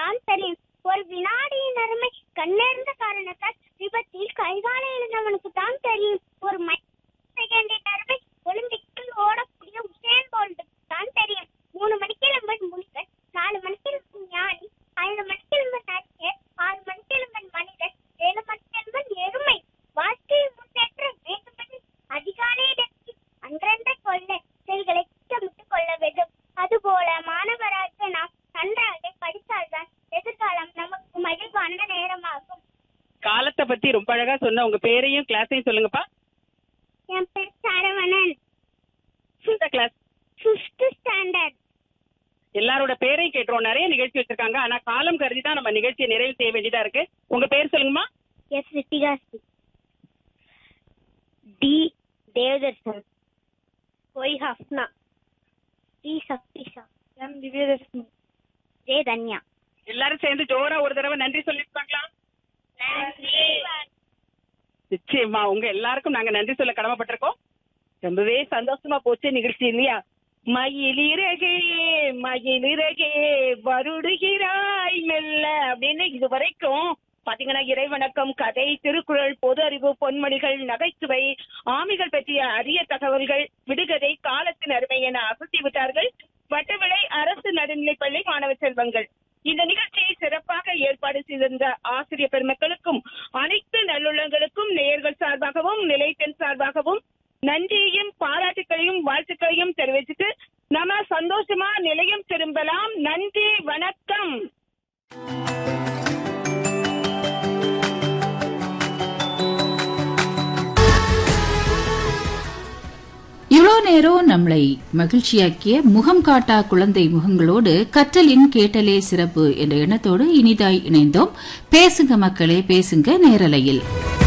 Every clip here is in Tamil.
தான் தெரியும் ஒரு வினாடியின் அருமை கண்ணேர்ந்த காரணத்தால் விபத்தில் கைகால இழந்தவனுக்கு தான் தெரியும் ஒரு மை செகண்டின் அருமை ஒலிம்பிக்கில் ஓடக்கூடிய உசேன் போல்ட்டுக்கு தான் தெரியும் மூணு மணிக்கு எழும்பன் முனிவர் நாலு மணிக்கு எழும்பன் ஞானி ஐந்து மணிக்கு எழும்பன் நடிகர் ஆறு மணிக்கு எழும்பன் மனிதன் ஏழு மணிக்கு எழும்பன் எருமை வாழ்க்கையை முன்னேற்ற வேண்டுமெனில் அதிகாலையிடத்தில் அன்றன்றை கொள்ள செல்களை திட்டமிட்டுக் கொள்ள வேண்டும் அதுபோல மாணவராக நாம் நன்றாக படித்தால்தான் எதிர்காலம் நமக்கு மகிழ்வான நேரமாகும் காலத்தை பத்தி ரொம்ப அழகா சொன்ன உங்க பேரையும் கிளாஸையும் சொல்லுங்கப்பா என் பேர் சரவணன் இந்த கிளாஸ் ஃபிஃப்த் ஸ்டாண்டர்ட் எல்லாரோட பேரையும் கேட்டுருவோம் நிறைய நிகழ்ச்சி வச்சிருக்காங்க ஆனா காலம் கருதி தான் நம்ம நிகழ்ச்சியை நிறைவு செய்ய வேண்டியதா இருக்கு உங்க பேர் சொல்லுங்கம்மா S Rithikasri T Devadharshan Y Habna T Sakthisha M Divyadharshini J Dhanya எல்லாரும் சேர்ந்து ஜோரா ஒரு தடவை நன்றி சொல்லிருப்பாங்களா நிச்சயமா உங்க எல்லாருக்கும் நாங்க நன்றி சொல்ல கடமைப்பட்டிருக்கோம் ரொம்பவே சந்தோஷமா போச்சு நிகழ்ச்சி இல்லையா மயிலிறகே மயிலிறகே வருடுகிறாய் மெல்ல அப்படின்னு இது வரைக்கும் பாத்தீங்கன்னா இறைவணக்கம் கதை திருக்குறள் பொது அறிவு பொன்மொழிகள் நகைச்சுவை ஆமிகள் பற்றிய அரிய தகவல்கள் விடுகதை காலத்தின் அருமை என அசத்தி விட்டார்கள் வட்டவிளை அரசு நடுநிலைப்பள்ளி மாணவ செல்வங்கள் இந்த நிகழ்ச்சியை சிறப்பாக ஏற்பாடு செய்திருந்த ஆசிரியர் பெருமக்களுக்கும் அனைத்து நல்லுள்ளங்களுக்கும் நேயர்கள் சார்பாகவும் நிலையத்தின் சார்பாகவும் நன்றியையும் பாராட்டுகளையும் வாழ்த்துக்களையும் தெரிவிச்சுட்டு நம்ம சந்தோஷமா நிலையம் திரும்பலாம் நன்றி வணக்கம் இவ்வளோ நேரம் நம்மளை மகிழ்ச்சியாக்கிய முகம் காட்டா குழந்தை முகங்களோடு கற்றலின் கேட்டலே சிறப்பு என்ற எண்ணத்தோடு இனிதாய் இணைந்தோம் பேசுங்க மக்களே பேசுங்க நேரலையில்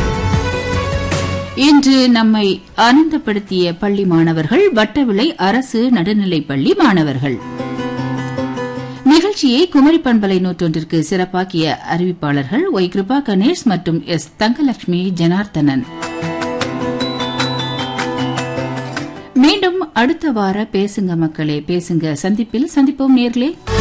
இன்று நம்மை ஆனந்தப்படுத்திய பள்ளி மாணவர்கள் வட்டவிளை அரசு நடுநிலைப் பள்ளி மாணவர்கள் நிகழ்ச்சியை குமரி பண்பலை நூற்றொன்றிற்கு சிறப்பாக்கிய அறிவிப்பாளர்கள் ஒய் கிருபா கணேஷ் மற்றும் எஸ் தங்கலட்சுமி ஜனார்த்தனன் மீண்டும் அடுத்த வார பேசுங்க மக்களே பேசுங்க சந்திப்பில் சந்திப்போம் நேர்களே